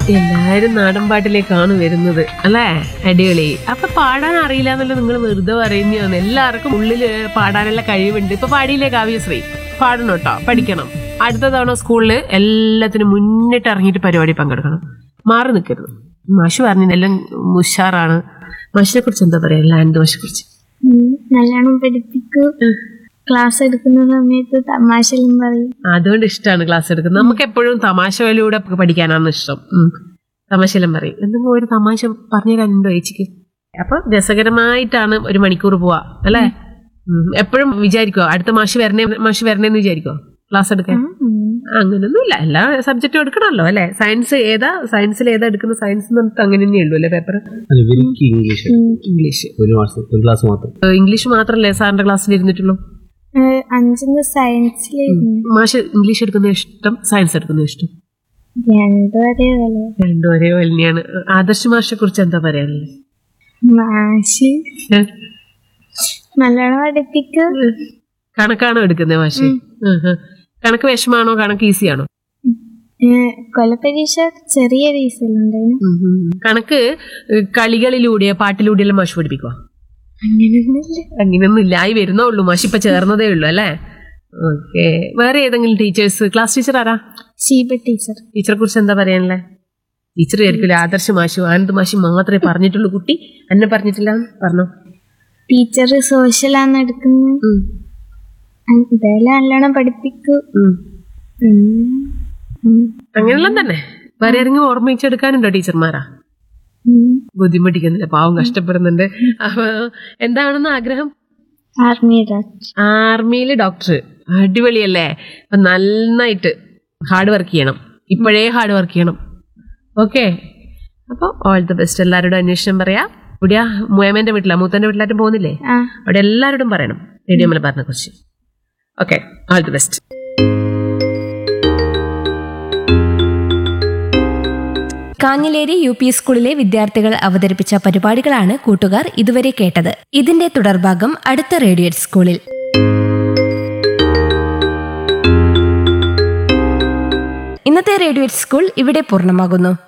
എല്ലാരും നാടൻ പാട്ടിലേക്കാണ് വരുന്നത് അല്ലേ അടിപൊളി അപ്പൊ പാടാൻ അറിയില്ല എന്നല്ല നിങ്ങൾ വെറുതെ പറയുന്നതാണ് എല്ലാവർക്കും ഉള്ളിൽ പാടാനുള്ള കഴിവുണ്ട് ഇപ്പൊ പാടിയില്ലേ കാവ്യശ്രീ പാടണം കേട്ടോ പഠിക്കണം അടുത്ത തവണ സ്കൂളിൽ എല്ലാത്തിനും മുന്നിട്ട് ഇറങ്ങിയിട്ട് പരിപാടി പങ്കെടുക്കണം മാറി നിൽക്കരുത് മാഷ് പറഞ്ഞു എല്ലാം ഉഷാറാണ് മാഷിനെ കുറിച്ച് എന്താ പറയാ ലാൻഡ് ദോഷെ കുറിച്ച് ഉം, നല്ലോണം പഠിപ്പിക്കും ക്ലാസ് എടുക്കുന്ന സമയത്ത് തമാശലും പറയും അതുകൊണ്ട് ഇഷ്ടമാണ് ക്ലാസ് എടുക്കുന്നത് നമുക്ക് എപ്പോഴും തമാശയിലൂടെ പഠിക്കാനാണ് ഇഷ്ടം ഉം. തമാശയെല്ലാം പറയും എന്തെങ്കിലും ഒരു തമാശ പറഞ്ഞു തരാനുണ്ടോ ചേച്ചിക്ക് അപ്പൊ രസകരമായിട്ടാണ് ഒരു മണിക്കൂർ പോവാ അല്ലേ എപ്പോഴും വിചാരിക്കോ അടുത്ത മാഷ് വരണേ മാഷ് വരണേന്ന് വിചാരിക്കോ ക്ലാസ് എടുക്കാൻ ഉം. അങ്ങനെയൊന്നുമില്ല എല്ലാ സബ്ജക്റ്റും എടുക്കണമല്ലോ അല്ലെ സയൻസ് ഏതാ സയൻസിൽ ഏതാ എടുക്കുന്ന സയൻസ് എന്ന് പറഞ്ഞിട്ട് അങ്ങനെ തന്നെ ഉള്ളൂ അല്ലേ പേപ്പർ അല്ല ഇവർക്ക് ഇംഗ്ലീഷ് ഇംഗ്ലീഷ് ഒരു മാസം ഒരു ക്ലാസ് മാത്രം ഏഹ് ഇംഗ്ലീഷ് മാത്രമല്ലേ സാറിന്റെ ക്ലാസ്സിൽ ഇരുന്നിട്ടുള്ളൂ ഏഹ്, അഞ്ചിന്ന് സയൻസിൽ മാഷ് ഇംഗ്ലീഷ് എടുക്കുന്ന ഇഷ്ടം സയൻസ് എടുക്കുന്ന ഇഷ്ടം രണ്ടും ഒരേപോലെ രണ്ടും ഒരേ തന്നെയാണ് ആദർശ മാഷിനെ കുറിച്ച് എന്താ പറയാനുള്ളത് മാഷ് ഏഹ്? നല്ലോണം പഠിപ്പിക്കും കണക്കാണോ എടുക്കുന്നത് മാഷ് ഉം, ഉം. കണക്ക് വിഷമാണോ കണക്ക് ഈസി ആണോ ഏഹ്, കൊലപരീക്ഷ ചെറിയ രീതിയിലുണ്ടായിരുന്നു ഉം, ഉം. കണക്ക് കളികളിലൂടെ പാട്ടിലൂടെയെല്ലാം മാഷ് പഠിപ്പിക്കുക അങ്ങനെയൊന്നുമില്ല അങ്ങനെയൊന്നും ഇല്ല ആയി വരുന്നേ ഉള്ളൂ മാഷ് ഇപ്പൊ ചേർന്നതേ ഉള്ളൂ അല്ലേ ഓക്കെ വേറെ ഏതെങ്കിലും ടീച്ചേഴ്സ് ക്ലാസ് ടീച്ചർ ആരാ ഷീബ ടീച്ചർ ടീച്ചറെ കുറിച്ച് എന്താ പറയാനുള്ളത് ടീച്ചർ ആയിരിക്കില്ല ആദർശ മാഷു ആനന്ദ് മാഷി മാത്രമേ പറഞ്ഞിട്ടുള്ളൂ കുട്ടി എന്നെ പറഞ്ഞിട്ടില്ല പറഞ്ഞോ ടീച്ചർ സോഷ്യലാണ് എടുക്കുന്നത് ഇതെല്ലാം നല്ലോണം പഠിപ്പിക്കും ഉം. പിന്നെ ഉം. അങ്ങനെയെല്ലാം തന്നെ വേറെ ആരെങ്കിലും ഓർമ്മിച്ചെടുക്കാനുണ്ടോ ടീച്ചർമാരാ ഉം. ബുദ്ധിമുട്ടിക്കുന്നില്ല പാവം കഷ്ടപ്പെടുന്നുണ്ട് അപ്പൊ എന്താണെന്ന് ആഗ്രഹം ആർമിയുടെ ആർമിയിൽ ഡോക്ടർ അടിപൊളിയല്ലേ അപ്പൊ നന്നായിട്ട് ഹാർഡ് വർക്ക് ചെയ്യണം ഇപ്പോഴേ ഹാർഡ് വർക്ക് ചെയ്യണം ഓക്കെ അപ്പോൾ ഓൾ ദി ബെസ്റ്റ് എല്ലാവരോടും അന്വേഷണം പറയാം ഇവിടെയാ മുയമ്മന്റെ വീട്ടിലാ മൂത്തന്റെ വീട്ടിലായിട്ടും പോകുന്നില്ലേ ആ അവിടെ എല്ലാവരോടും പറയണം റേഡിയോ മലബാറിനെ കുറിച്ച് okay all the best Kanhileri U P സ്കൂളിലെ വിദ്യാർത്ഥികൾ അവതരിപ്പിച്ച പരിപാടികളാണ് കൂട്ടുകാർ ഇതുവരെ കേട്ടത് ഇതിന്റെ തുടർഭാഗം അടുത്ത റേഡിയോ സ്കൂളിൽ ഇന്നത്തെ റേഡിയോ സ്കൂൾ ഇവിടെ പൂർണ്ണമാകുന്നു